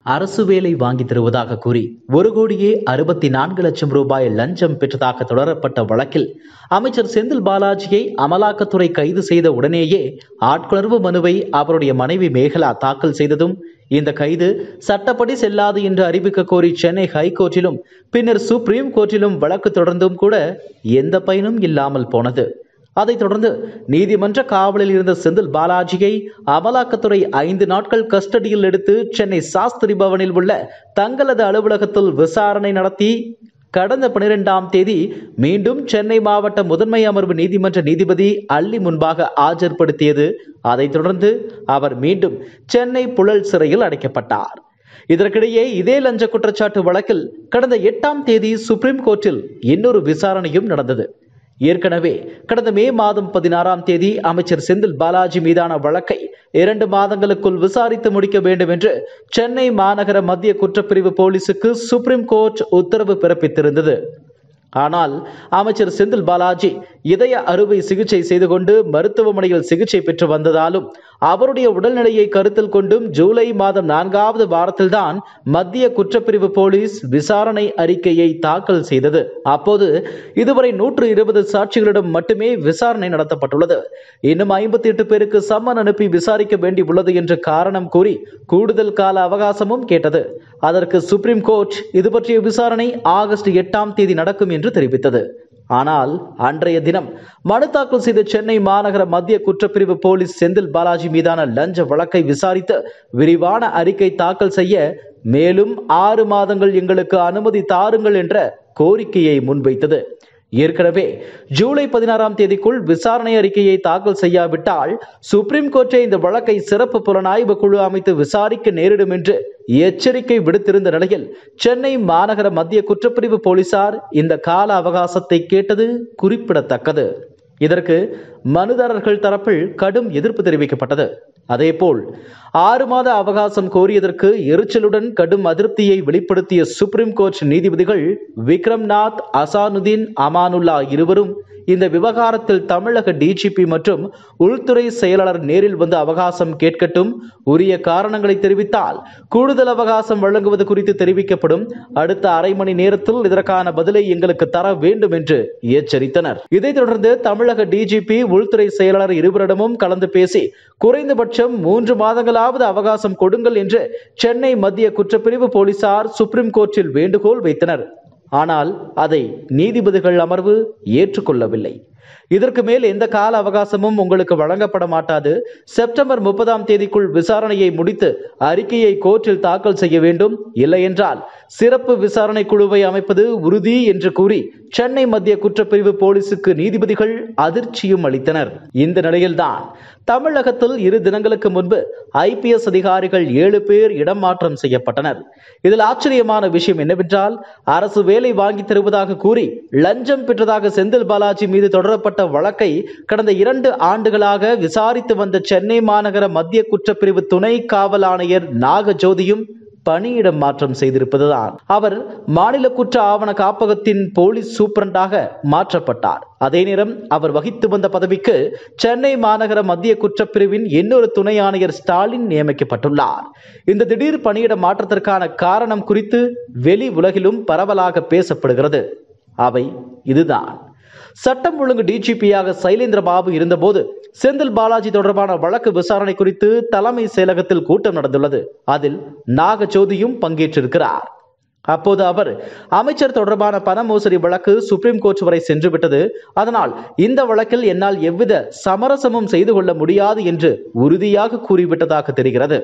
அரசு வேலை வாங்கி தருவதாக கூறி ஒரு கோடியே அறுபத்தி நான்கு லட்சம் ரூபாய் லஞ்சம் பெற்றதாக தொடரப்பட்ட வழக்கில் அமைச்சர் செந்தில் பாலாஜியை அமலாக்கத்துறை கைது செய்த உடனேயே ஆட்கொணர்வு மனுவை அவருடைய மனைவி மேகலா தாக்கல் செய்ததும் இந்த கைது சட்டப்படி செல்லாது என்று அறிவிக்க கோரி சென்னை ஹைகோர்ட்டிலும் பின்னர் சுப்ரீம் கோர்ட்டிலும் வழக்கு தொடர்ந்தும் கூட எந்த பயனும் இல்லாமல் போனது அதைத் தொடர்ந்து நீதிமன்ற காவலில் இருந்த செந்தில் பாலாஜியை அமலாக்கத்துறை ஐந்து நாட்கள் கஸ்டடியில் எடுத்து சென்னை சாஸ்திரி பவனில் உள்ள தங்களது அலுவலகத்தில் விசாரணை நடத்தி கடந்த பனிரெண்டாம் தேதி மீண்டும் சென்னை மாவட்ட முதன்மை அமர்வு நீதிமன்ற நீதிபதி அள்ளி முன்பாக ஆஜர்படுத்தியது அதைத் தொடர்ந்து அவர் மீண்டும் சென்னை புழல் சிறையில் அடைக்கப்பட்டார் இதற்கிடையே இதே லஞ்ச குற்றச்சாட்டு வழக்கில் கடந்த எட்டாம் தேதி சுப்ரீம் கோர்ட்டில் இன்னொரு விசாரணையும் நடந்தது ஏற்கனவே கடந்த மே மாதம் பதினாறாம் தேதி அமைச்சர் செந்தில் பாலாஜி மீதான வழக்கை இரண்டு மாதங்களுக்குள் விசாரித்து முடிக்க வேண்டும் என்று சென்னை மாநகர மத்திய குற்றப்பிரிவு போலீசுக்கு சுப்ரீம் கோர்ட் உத்தரவு பிறப்பித்திருந்தது ஆனால் அமைச்சர் செந்தில் பாலாஜி இதய அறுவை சிகிச்சை செய்து கொண்டு மருத்துவமனையில் சிகிச்சை பெற்று வந்ததாலும் அவருடைய உடல்நிலையை கருத்தில் கொண்டும் ஜூலை மாதம் நான்காவது வாரத்தில்தான் மத்திய குற்றப்பிரிவு போலீஸ் விசாரணை அறிக்கையை தாக்கல் செய்தது அப்போது இதுவரை நூற்று இருபது சாட்சிகளிடம் மட்டுமே விசாரணை நடத்தப்பட்டுள்ளது இன்னும் ஐம்பத்தி எட்டு பேருக்கு சம்மன் அனுப்பி விசாரிக்க வேண்டி உள்ளது என்று காரணம் கூறி கூடுதல் கால அவகாசமும் கேட்டது அதற்கு சுப்ரீம் கோர்ட் இது பற்றிய விசாரணை ஆகஸ்ட் எட்டாம் தேதி நடக்கும் என்று தெரிவித்தது ஆனால் அன்றைய தினம் மனு தாக்கல் செய்த சென்னை மாநகர மத்திய குற்றப்பிரிவு போலீஸ் செந்தில் பாலாஜி மீதான லஞ்ச வழக்கை விசாரித்து விரிவான அறிக்கை தாக்கல் செய்ய மேலும் ஆறு மாதங்கள் எங்களுக்கு அனுமதி தாருங்கள் என்ற கோரிக்கையை முன்வைத்தது ஏற்கனவே ஜூலை பதினாறாம் தேதிக்குள் விசாரணை அறிக்கையை தாக்கல் செய்யாவிட்டால் சுப்ரீம் கோர்ட்டே இந்த வழக்கை சிறப்பு புலனாய்வு குழு அமைத்து விசாரிக்க நேரிடும் என்று எச்சரிக்கை விடுத்திருந்த நிலையில் சென்னை மாநகர மத்திய குற்றப்பிரிவு போலீசார் இந்த கால அவகாசத்தை கேட்டது குறிப்பிடத்தக்கது இதற்கு மனுதாரர்கள் தரப்பில் கடும் எதிர்ப்பு தெரிவிக்கப்பட்டது அதேபோல் ஆறு மாத அவகாசம் கோரியதற்கு எரிச்சலுடன் கடும் அதிருப்தியை வெளிப்படுத்திய சுப்ரீம் கோர்ட் நீதிபதிகள் விக்ரம்நாத் அசானுதீன் அமானுல்லா இருவரும் இந்த விவகாரத்தில் தமிழக டிஜிபி மற்றும் உள்துறை செயலாளர் நேரில் வந்து அவகாசம் கேட்கட்டும் உரிய காரணங்களை தெரிவித்தால் கூடுதல் அவகாசம் வழங்குவது குறித்து தெரிவிக்கப்படும் அடுத்த அரை மணி நேரத்தில் இதற்கான பதிலை எங்களுக்கு தர வேண்டும் என்று எச்சரித்தனர் இதைத் தொடர்ந்து தமிழக டிஜிபி உள்துறை செயலாளர் இருவரிடமும் கலந்து பேசி குறைந்தபட்சம் மூன்று மாதங்களாவது அவகாசம் கொடுங்கள் என்று சென்னை மத்திய குற்றப்பிரிவு போலீசார் சுப்ரீம் கோர்ட்டில் வேண்டுகோள் வைத்தனர் ஆனால் அதை நீதிபதிகள் அமர்வு ஏற்றுக்கொள்ளவில்லை இதற்கு மேல் எந்த கால அவகாசமும் உங்களுக்கு வழங்கப்பட மாட்டாது செப்டம்பர் முப்பதாம் தேதிக்குள் விசாரணையை முடித்து அறிக்கையை கோர்ட்டில் தாக்கல் செய்ய வேண்டும் இல்லையென்றால் சிறப்பு விசாரணை குழுவை அமைப்பது உறுதி என்று கூறி சென்னை மத்திய குற்றப்பிரிவு போலீசுக்கு நீதிபதிகள் அதிர்ச்சியும் அளித்தனர் இந்த நிலையில்தான் தமிழகத்தில் இரு தினங்களுக்கு முன்பு ஐபிஎஸ் அதிகாரிகள் ஏழு பேர் இடம் மாற்றம் செய்யப்பட்டனர் இதில் ஆச்சரியமான விஷயம் என்னவென்றால் அரசு வேலை வாங்கி தருவதாக கூறி லஞ்சம் பெற்றதாக செந்தில் பாலாஜி மீது தொடரப்பட்ட வழக்கை கடந்த இரண்டு ஆண்டுகளாக விசாரித்து வந்த சென்னை மாநகர மத்திய குற்றப்பிரிவு துணை காவல் ஆணையர் நாகஜோதியும் பணியிடம் மாற்றம் செய்திருப்பதுதான் அவர் மாநில குற்ற ஆவண காப்பகத்தின் போலீஸ் சூப்பரண்டாக மாற்றப்பட்டார் அதே நேரம் அவர் வகித்து வந்த பதவிக்கு சென்னை மாநகர மத்திய குற்றப்பிரிவின் இன்னொரு துணை ஆணையர் ஸ்டாலின் நியமிக்கப்பட்டுள்ளார் இந்த திடீர் பணியிட மாற்றத்திற்கான காரணம் குறித்து வெளி உலகிலும் பரவலாக பேசப்படுகிறது அவை இதுதான் சட்டம் ஒழுங்கு டிஜிபியாக சைலேந்திர பாபு இருந்தபோது செந்தில் பாலாஜி தொடர்பான வழக்கு விசாரணை குறித்து தலைமை செயலகத்தில் கூட்டம் நடந்துள்ளது அதில் நாகஜோதியும் பங்கேற்றிருக்கிறார் அப்போது அவர் அமைச்சர் தொடர்பான பண மோசடி வழக்கு சுப்ரீம் கோர்ட் வரை சென்று விட்டது அதனால் இந்த வழக்கில் என்னால் எவ்வித சமரசமும் செய்து கொள்ள முடியாது என்று உறுதியாக கூறிவிட்டதாக தெரிகிறது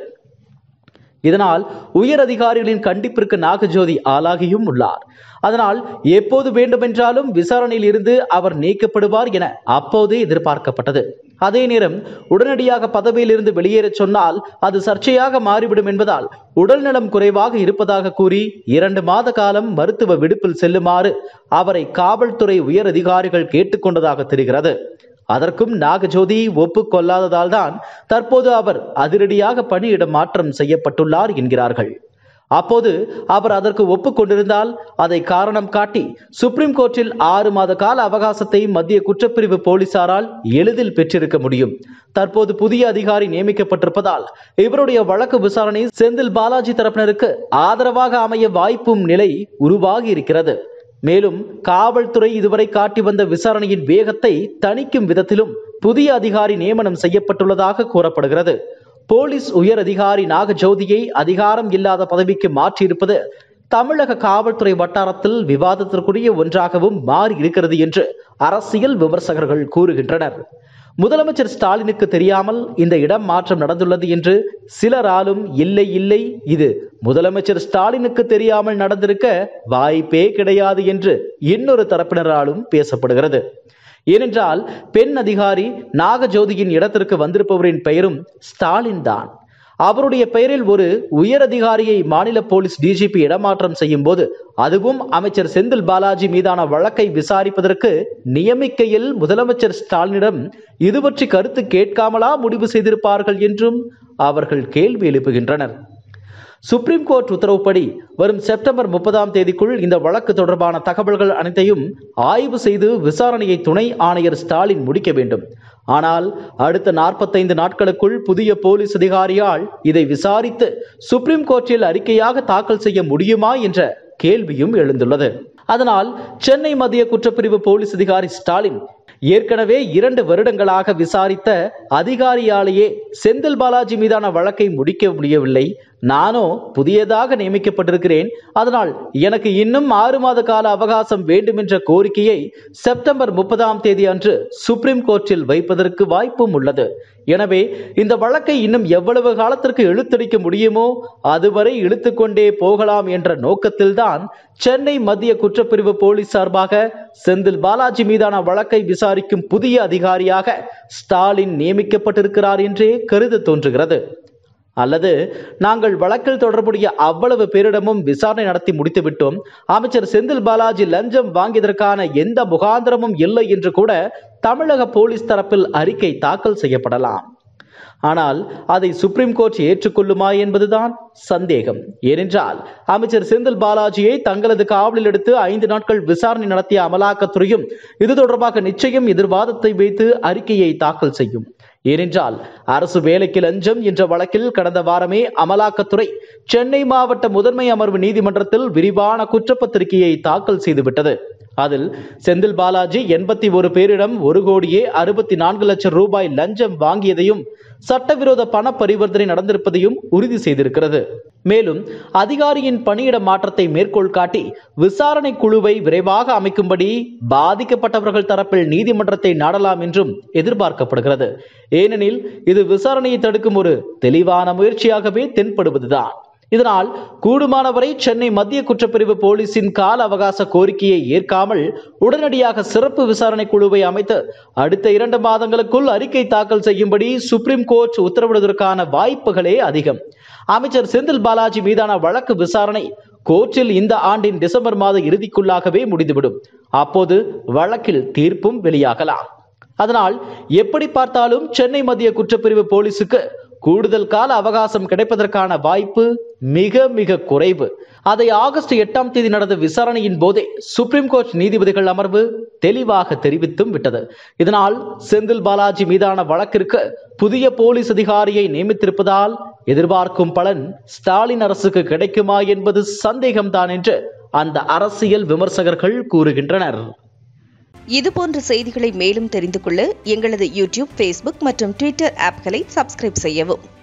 இதனால் உயர் அதிகாரிகளின் கண்டிப்பிற்கு நாகஜோதி ஆளாகியும் உள்ளார் அதனால் எப்போது வேண்டுமென்றாலும் விசாரணையில் இருந்து அவர் நீக்கப்படுவார் என அப்போதே எதிர்பார்க்கப்பட்டது அதே நேரம் உடனடியாக பதவியில் இருந்து வெளியேறச் சொன்னால் அது சர்ச்சையாக மாறிவிடும் என்பதால் உடல்நலம் குறைவாக இருப்பதாக கூறி இரண்டு மாத காலம் மருத்துவ விடுப்பில் செல்லுமாறு அவரை காவல்துறை உயர் அதிகாரிகள் கேட்டுக்கொண்டதாக தெரிகிறது அதற்கும் நாகஜோதி ஒப்புக்கொள்ளாததால் தான் தற்போது அவர் அதிரடியாக பணியிட மாற்றம் செய்யப்பட்டுள்ளார் என்கிறார்கள் அப்போது அவர் அதற்கு ஒப்புக்கொண்டிருந்தால் அதை காரணம் காட்டி சுப்ரீம் கோர்ட்டில் ஆறு மாத கால அவகாசத்தை மத்திய குற்றப்பிரிவு போலீசாரால் எளிதில் பெற்றிருக்க முடியும் தற்போது புதிய அதிகாரி நியமிக்கப்பட்டிருப்பதால் இவருடைய வழக்கு விசாரணை செந்தில் பாலாஜி தரப்பினருக்கு ஆதரவாக அமைய வாய்ப்பும் நிலை உருவாகி இருக்கிறது மேலும் காவல்துறை இதுவரை காட்டி வந்த விசாரணையின் வேகத்தை தணிக்கும் விதத்திலும் புதிய அதிகாரி நியமனம் செய்யப்பட்டுள்ளதாக கூறப்படுகிறது போலீஸ் உயர் அதிகாரி நாகஜோதியை அதிகாரம் இல்லாத பதவிக்கு மாற்றியிருப்பது தமிழக காவல்துறை வட்டாரத்தில் விவாதத்திற்குரிய ஒன்றாகவும் மாறி இருக்கிறது என்று அரசியல் விமர்சகர்கள் கூறுகின்றனர் முதலமைச்சர் ஸ்டாலினுக்கு தெரியாமல் இந்த இடம் மாற்றம் நடந்துள்ளது என்று சிலராலும் இல்லை இல்லை இது முதலமைச்சர் ஸ்டாலினுக்கு தெரியாமல் நடந்திருக்க வாய்ப்பே கிடையாது என்று இன்னொரு தரப்பினராலும் பேசப்படுகிறது ஏனென்றால் பெண் அதிகாரி நாகஜோதியின் இடத்திற்கு வந்திருப்பவரின் பெயரும் ஸ்டாலின் தான் அவருடைய பெயரில் ஒரு உயர் அதிகாரியை மாநில போலீஸ் டிஜிபி இடமாற்றம் செய்யும் போது அதுவும் அமைச்சர் செந்தில் பாலாஜி மீதான வழக்கை விசாரிப்பதற்கு நியமிக்கையில் முதலமைச்சர் ஸ்டாலினிடம் இது பற்றி கருத்து கேட்காமலா முடிவு செய்திருப்பார்கள் என்றும் அவர்கள் கேள்வி எழுப்புகின்றனர் சுப்ரீம் கோர்ட் உத்தரவுப்படி வரும் செப்டம்பர் முப்பதாம் தேதிக்குள் இந்த வழக்கு தொடர்பான தகவல்கள் அனைத்தையும் ஆய்வு செய்து விசாரணையை துணை ஆணையர் ஸ்டாலின் முடிக்க வேண்டும் ஆனால் அடுத்த நாற்பத்தைந்து நாட்களுக்குள் புதிய போலீஸ் அதிகாரியால் இதை விசாரித்து சுப்ரீம் கோர்ட்டில் அறிக்கையாக தாக்கல் செய்ய முடியுமா என்ற கேள்வியும் எழுந்துள்ளது அதனால் சென்னை மத்திய குற்றப்பிரிவு போலீஸ் அதிகாரி ஸ்டாலின் ஏற்கனவே இரண்டு வருடங்களாக விசாரித்த அதிகாரியாலேயே செந்தில் பாலாஜி மீதான வழக்கை முடிக்க முடியவில்லை நானோ புதியதாக நியமிக்கப்பட்டிருக்கிறேன் அதனால் எனக்கு இன்னும் ஆறு மாத கால அவகாசம் வேண்டும் என்ற கோரிக்கையை செப்டம்பர் முப்பதாம் தேதி அன்று சுப்ரீம் கோர்ட்டில் வைப்பதற்கு வாய்ப்பும் உள்ளது எனவே இந்த வழக்கை இன்னும் எவ்வளவு காலத்திற்கு இழுத்தடிக்க முடியுமோ அதுவரை இழுத்துக்கொண்டே போகலாம் என்ற நோக்கத்தில்தான் சென்னை மத்திய குற்றப்பிரிவு போலீஸ் சார்பாக செந்தில் பாலாஜி மீதான வழக்கை விசாரிக்கும் புதிய அதிகாரியாக ஸ்டாலின் நியமிக்கப்பட்டிருக்கிறார் என்றே கருத தோன்றுகிறது அல்லது நாங்கள் வழக்கில் தொடர்புடைய அவ்வளவு பேரிடமும் விசாரணை நடத்தி முடித்துவிட்டோம் அமைச்சர் செந்தில் பாலாஜி லஞ்சம் வாங்கியதற்கான எந்த முகாந்திரமும் இல்லை என்று கூட தமிழக போலீஸ் தரப்பில் அறிக்கை தாக்கல் செய்யப்படலாம் ஆனால் அதை சுப்ரீம் கோர்ட் ஏற்றுக்கொள்ளுமா என்பதுதான் சந்தேகம் ஏனென்றால் அமைச்சர் செந்தில் பாலாஜியை தங்களது காவலில் எடுத்து ஐந்து நாட்கள் விசாரணை நடத்திய அமலாக்கத்துறையும் இது தொடர்பாக நிச்சயம் எதிர்வாதத்தை வைத்து அறிக்கையை தாக்கல் செய்யும் ஏனென்றால் அரசு வேலைக்கு லஞ்சம் என்ற வழக்கில் கடந்த வாரமே அமலாக்கத்துறை சென்னை மாவட்ட முதன்மை அமர்வு நீதிமன்றத்தில் விரிவான குற்றப்பத்திரிகையை தாக்கல் செய்துவிட்டது அதில் செந்தில் பாலாஜி எண்பத்தி ஒரு பேரிடம் ஒரு கோடியே அறுபத்தி நான்கு லட்சம் ரூபாய் லஞ்சம் வாங்கியதையும் சட்டவிரோத பண பரிவர்த்தனை நடந்திருப்பதையும் உறுதி செய்திருக்கிறது மேலும் அதிகாரியின் பணியிட மாற்றத்தை மேற்கோள் காட்டி விசாரணை குழுவை விரைவாக அமைக்கும்படி பாதிக்கப்பட்டவர்கள் தரப்பில் நீதிமன்றத்தை நாடலாம் என்றும் எதிர்பார்க்கப்படுகிறது ஏனெனில் இது விசாரணையை தடுக்கும் ஒரு தெளிவான முயற்சியாகவே தென்படுவதுதான் இதனால் கூடுமானவரை சென்னை மத்திய குற்றப்பிரிவு போலீசின் கால அவகாச கோரிக்கையை ஏற்காமல் உடனடியாக சிறப்பு விசாரணை குழுவை அமைத்து அடுத்த இரண்டு மாதங்களுக்குள் அறிக்கை தாக்கல் செய்யும்படி சுப்ரீம் கோர்ட் உத்தரவிடுவதற்கான வாய்ப்புகளே அதிகம் அமைச்சர் செந்தில் பாலாஜி மீதான வழக்கு விசாரணை கோர்ட்டில் இந்த ஆண்டின் டிசம்பர் மாத இறுதிக்குள்ளாகவே முடிந்துவிடும் அப்போது வழக்கில் தீர்ப்பும் வெளியாகலாம் அதனால் எப்படி பார்த்தாலும் சென்னை மத்திய குற்றப்பிரிவு போலீசுக்கு கூடுதல் கால அவகாசம் கிடைப்பதற்கான வாய்ப்பு மிக மிக குறைவு அதை ஆகஸ்ட் எட்டாம் தேதி நடந்த விசாரணையின் போதே சுப்ரீம் கோர்ட் நீதிபதிகள் அமர்வு தெளிவாக தெரிவித்தும் விட்டது இதனால் செந்தில் பாலாஜி மீதான வழக்கிற்கு புதிய போலீஸ் அதிகாரியை நியமித்திருப்பதால் எதிர்பார்க்கும் பலன் ஸ்டாலின் அரசுக்கு கிடைக்குமா என்பது சந்தேகம்தான் என்று அந்த அரசியல் விமர்சகர்கள் கூறுகின்றனர் இதுபோன்ற செய்திகளை மேலும் தெரிந்து கொள்ள எங்களது யூடியூப் ஃபேஸ்புக் மற்றும் ட்விட்டர் ஆப்களை சப்ஸ்கிரைப் செய்யவும்